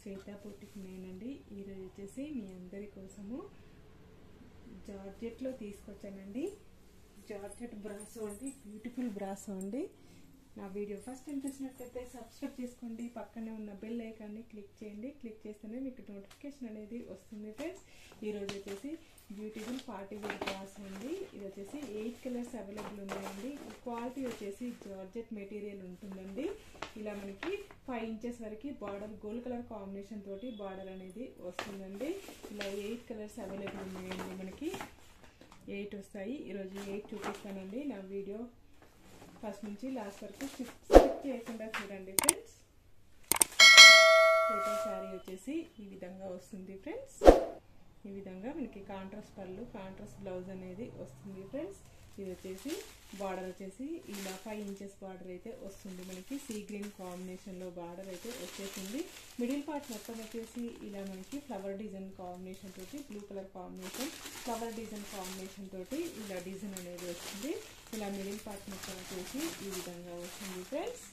శ్వేత పొట్టికి నేనండి ఈరోజు వచ్చేసి మీ అందరి కోసము జార్జెట్లో తీసుకొచ్చానండి జార్జెట్ బ్రాసో అండి బ్యూటిఫుల్ బ్రాసో అండి నా వీడియో ఫస్ట్ టైం చూసినట్లయితే సబ్స్క్రైబ్ చేసుకోండి పక్కనే ఉన్న బెల్ ఐకాన్ని క్లిక్ చేయండి క్లిక్ చేస్తేనే మీకు నోటిఫికేషన్ అనేది వస్తుంది ఫ్రెండ్స్ ఈరోజు వచ్చేసి బ్యూటిఫుల్ పార్టీ వేర్ బ్రాస్ అండి ఇది వచ్చేసి ఎయిట్ కలర్స్ అవైలబుల్ ఉన్నాయండి క్వాలిటీ వచ్చేసి జార్జెట్ మెటీరియల్ ఉంటుందండి ఇలా మనకి ఫైవ్ ఇంచెస్ వరకు బార్డర్ గోల్డ్ కలర్ కాంబినేషన్ తోటి బార్డర్ అనేది వస్తుందండి ఇలా ఎయిట్ కలర్స్ అవైలబుల్ ఉన్నాయండి మనకి ఎయిట్ వస్తాయి ఈరోజు ఎయిట్ చూపిస్తానండి నా వీడియో ఫస్ట్ నుంచి లాస్ట్ వరకు స్కిప్ చేయకుండా చూడండి ఫ్రెండ్స్ టోటల్ శారీ వచ్చేసి ఈ విధంగా వస్తుంది ఫ్రెండ్స్ ఈ విధంగా మనకి కాంట్రాస్ట్ పళ్ళు కాంట్రాస్ట్ బ్లౌజ్ అనేది వస్తుంది ఫ్రెండ్స్ ఇది వచ్చేసి బార్డర్ వచ్చేసి ఇలా ఫైవ్ ఇంచెస్ బార్డర్ అయితే వస్తుంది మనకి సీ గ్రీన్ కాంబినేషన్లో బార్డర్ అయితే వచ్చేసింది మిడిల్ పార్ట్ మొత్తం వచ్చేసి ఇలా మనకి ఫ్లవర్ డిజైన్ కాంబినేషన్ తోటి blue colour combination flower design combination తోటి ఇలా డిజైన్ అనేది వస్తుంది ఇలా మిడిల్ పార్ట్ మొత్తం వచ్చేసి ఈ విధంగా వస్తుంది ఫ్రెండ్స్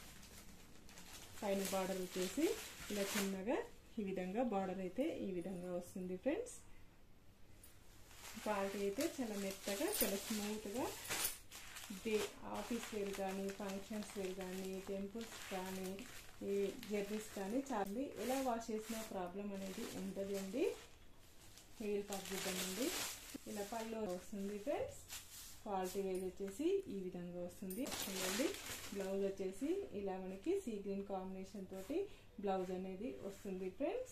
పైన బార్డర్ వచ్చేసి ఇలా చిన్నగా ఈ విధంగా బార్డర్ అయితే ఈ విధంగా వస్తుంది ఫ్రెండ్స్ క్వాలిటీ అయితే చాలా మెత్తగా చాలా స్మూత్గా డే ఆఫీస్ వేర్ కానీ ఫంక్షన్స్ వేర్ కానీ టెంపుల్స్ కానీ ఈ జర్నీస్ కానీ చాలా ఎలా వాష్ చేసినా ప్రాబ్లం అనేది ఉంటుంది అండి హెయిర్ పాక్ చూద్దామండి ఇలా పళ్ళు వస్తుంది ఫ్రెండ్స్ క్వాలిటీ వేజ్ వచ్చేసి ఈ విధంగా వస్తుంది వస్తుందండి బ్లౌజ్ వచ్చేసి ఇలా మనకి సీ గ్రీన్ కాంబినేషన్ తోటి బ్లౌజ్ అనేది వస్తుంది ఫ్రెండ్స్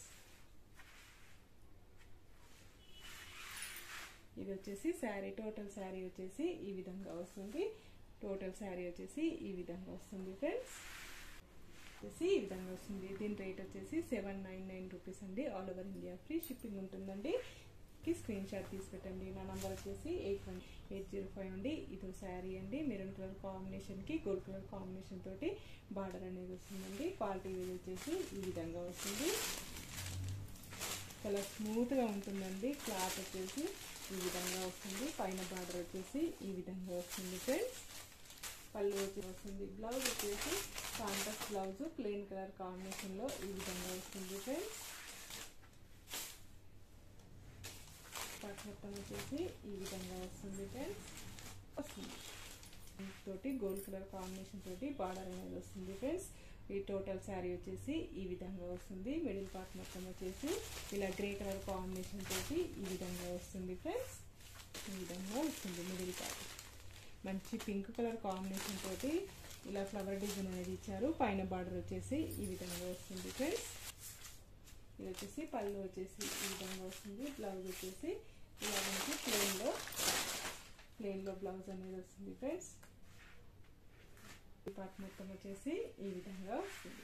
ఇది వచ్చేసి శారీ టోటల్ శారీ వచ్చేసి ఈ విధంగా వస్తుంది టోటల్ శారీ వచ్చేసి ఈ విధంగా వస్తుంది ఫ్రెండ్స్ వచ్చేసి ఈ విధంగా వస్తుంది దీని రేట్ వచ్చేసి సెవెన్ నైన్ నైన్ రూపీస్ అండి all over India free shipping ఉంటుందండి స్క్రీన్ షాట్ తీసి పెట్టండి నా నంబర్ వచ్చేసి eight one eight zero five అండి ఇది శారీ అండి మెరూన్ కలర్ కాంబినేషన్కి గోల్డ్ కలర్ కాంబినేషన్ తోటి బార్డర్ అనేది వస్తుందండి క్వాలిటీ వచ్చేసి ఈ విధంగా వస్తుంది చాలా స్మూత్గా ఉంటుందండి క్లాత్ వచ్చేసి ఈ విధంగా వస్తుంది పైన బార్డర్ వచ్చేసి ఈ విధంగా వస్తుంది ఫ్రెండ్స్ పళ్ళు వచ్చి వస్తుంది బ్లౌజ్ వచ్చేసి కాంట్రాస్ట్ బ్లౌజ్ ప్లెయిన్ కలర్ కాంబినేషన్లో ఈ విధంగా వస్తుంది ఫ్రెండ్స్ పార్ట్ మొత్తం వచ్చేసి ఈ విధంగా వస్తుంది ఫ్రెండ్స్ వస్తుంది తోటి గోల్డ్ కలర్ కాంబినేషన్ తోటి బార్డర్ అనేది వస్తుంది ఫ్రెండ్స్ ఈ టోటల్ శారీ వచ్చేసి ఈ విధంగా వస్తుంది మిడిల్ పార్ట్ మొత్తం వచ్చేసి ఇలా గ్రే కలర్ కాంబినేషన్ తోటి ఈ విధంగా వస్తుంది ఫ్రెండ్స్ ఈ విధంగా వస్తుంది మిడిల్ పార్ట్ మంచి పింక్ కలర్ కాంబినేషన్ తోటి ఇలా ఫ్లవర్ డిజైన్ అనేది ఇచ్చారు పైన బార్డర్ వచ్చేసి ఈ విధంగా వస్తుంది ఫ్రెండ్స్ ఇది వచ్చేసి పళ్ళు వచ్చేసి ఈ విధంగా వస్తుంది బ్లౌజ్ వచ్చేసి ఇలా మనకి ప్లెయిన్లో ప్లెయిన్లో బ్లౌజ్ అనేది వస్తుంది ఫ్రెండ్స్ పార్ట్ మొత్తం వచ్చేసి ఈ విధంగా వస్తుంది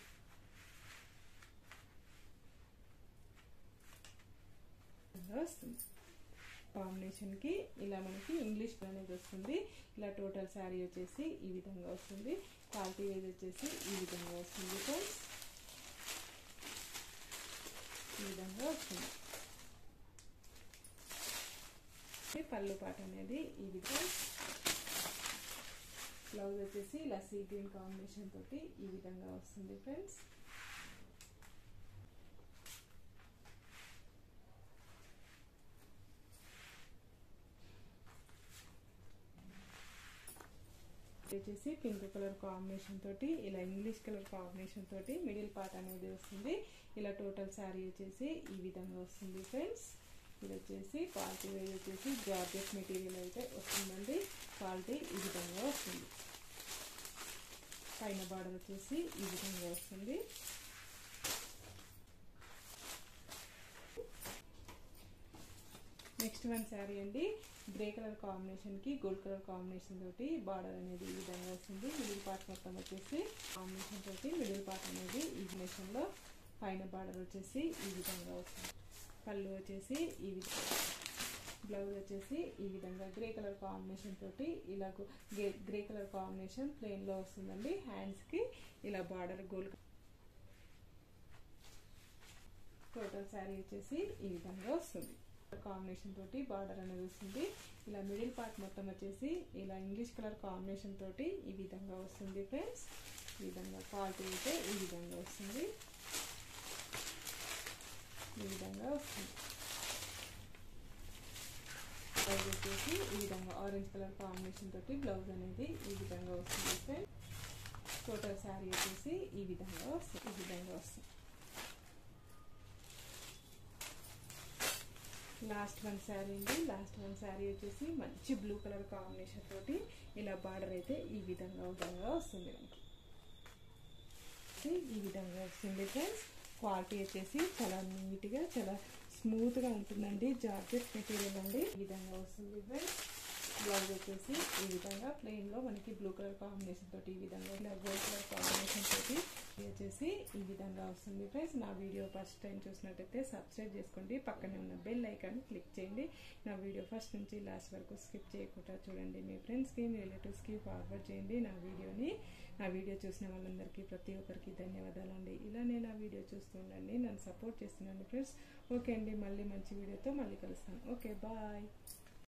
వస్తుంది కాంబినేషన్కి ఇలా మనకి ఇంగ్లీష్ అనేది వస్తుంది ఇలా టోటల్ శారీ వచ్చేసి ఈ విధంగా వస్తుంది క్వాలిటీ వేజ్ వచ్చేసి ఈ విధంగా వస్తుంది ఫ్రెండ్స్ ఈ విధంగా వస్తుంది పళ్ళు పాట అనేది ఈ విధంగా బ్లౌజ్ వచ్చేసి ఇలా సీ గ్రీన్ కాంబినేషన్ తోటి ఈ విధంగా వస్తుంది ఫ్రెండ్స్ వచ్చేసి పింక్ కలర్ కాంబినేషన్ తోటి ఇలా ఇంగ్లీష్ కలర్ కాంబినేషన్ తోటి మిడిల్ పార్ట్ అనేది వస్తుంది ఇలా టోటల్ శారీ వచ్చేసి ఈ విధంగా వస్తుంది ఫ్రెండ్స్ ఇది వచ్చేసి క్వాలిటీ వైజ్ వచ్చేసి జార్జెట్ మెటీరియల్ అయితే వస్తుందండి క్వాలిటీ ఈ విధంగా వస్తుంది పైన బార్డర్ వచ్చేసి ఈ విధంగా వస్తుంది నెక్స్ట్ వన్ శారీ అండి గ్రే కలర్ కాంబినేషన్కి గోల్డ్ కలర్ కాంబినేషన్ తోటి బార్డర్ అనేది ఈ విధంగా వస్తుంది మిడిల్ పార్ట్ మొత్తం వచ్చేసి కాంబినేషన్ తోటి మిడిల్ పార్ట్ అనేది ఈ లో పైన బార్డర్ వచ్చేసి ఈ విధంగా వస్తుంది పళ్ళు వచ్చేసి ఈ విధంగా బ్లౌజ్ వచ్చేసి ఈ విధంగా గ్రే కలర్ కాంబినేషన్ తోటి ఇలా గ్రే కలర్ కాంబినేషన్ ప్లెయిన్లో వస్తుందండి హ్యాండ్స్కి ఇలా బార్డర్ గోల్డ్ టోటల్ శారీ వచ్చేసి ఈ విధంగా వస్తుంది కాంబినేషన్ తోటి బార్డర్ అనేది వస్తుంది ఇలా మిడిల్ పార్ట్ మొత్తం వచ్చేసి ఇలా ఇంగ్లీష్ కలర్ కాంబినేషన్ తోటి ఈ విధంగా వస్తుంది ఫ్రెండ్స్ ఈ విధంగా క్వాలిటీ అయితే ఈ విధంగా వస్తుంది విధంగా వస్తుంది బ్లౌజ్ వచ్చేసి ఈ విధంగా ఆరెంజ్ కలర్ కాంబినేషన్ తోటి బ్లౌజ్ అనేది ఈ విధంగా వస్తుంది ఫ్రెండ్ టోటల్ శారీ వచ్చేసి ఈ విధంగా వస్తుంది ఈ విధంగా వస్తుంది లాస్ట్ వన్ శారీ అండి లాస్ట్ వన్ శారీ వచ్చేసి మంచి బ్లూ కలర్ కాంబినేషన్ తోటి ఇలా బార్డర్ అయితే ఈ విధంగా విధంగా వస్తుంది మనకి ఈ విధంగా వస్తుంది ఫ్రెండ్స్ క్వాలిటీ వచ్చేసి చాలా నీట్గా చాలా స్మూత్గా ఉంటుందండి జార్జెట్ మెటీరియల్ అండి ఈ విధంగా వస్తుంది ఫ్రెండ్స్ బ్లౌజ్ వచ్చేసి ఈ విధంగా ప్లెయిన్లో మనకి బ్లూ కలర్ కాంబినేషన్ తోటి ఈ విధంగా ఇలా గోల్డ్ కలర్ కాంబినేషన్ తోటి వచ్చేసి ఈ విధంగా వస్తుంది ఫ్రెండ్స్ నా వీడియో ఫస్ట్ టైం చూసినట్టయితే సబ్స్క్రైబ్ చేసుకోండి పక్కనే ఉన్న బెల్ ఐకాన్ క్లిక్ చేయండి నా వీడియో ఫస్ట్ నుంచి లాస్ట్ వరకు స్కిప్ చేయకుండా చూడండి మీ ఫ్రెండ్స్కి మీ రిలేటివ్స్కి ఫార్వర్డ్ చేయండి నా వీడియోని నా వీడియో చూసిన వాళ్ళందరికీ ప్రతి ఒక్కరికి ధన్యవాదాలు అండి ఇలానే నా వీడియో చూస్తూ ఉండండి నన్ను సపోర్ట్ చేస్తున్నాను ఫ్రెండ్స్ ఓకే అండి మళ్ళీ మంచి వీడియోతో మళ్ళీ కలుస్తాను ఓకే బాయ్